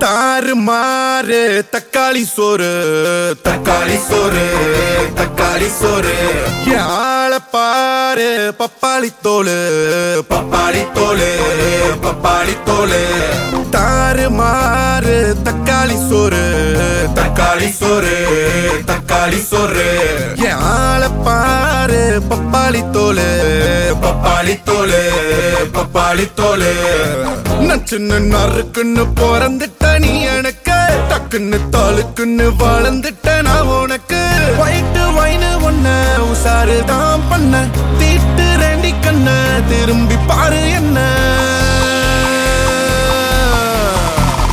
தாறு மாறு தக்காளி சோறு தக்காளி சோறு தக்காளி சோறு என் ஆள பாரு பப்பாளி தோலு பப்பாளி தோலு பப்பாளி தோலு தாறு மாறு தக்காளி சோறு தக்காளி சோறு தக்காளி சோறு என் ஆள பாரு பப்பாளி தோலு பப்பாளி தோலு பப்பாளி தோலு நச்சுன்னு நறுக்குன்னு பிறந்துட்ட நீ எனக்கு டக்குன்னு தாளுக்குன்னு வளர்ந்துட்ட நான் உனக்கு வயிட்டு வைனு ஒன்ன உசாரு தான் பண்ண தீட்டு ரெண்டி கண்ண திரும்பி பாரு என்ன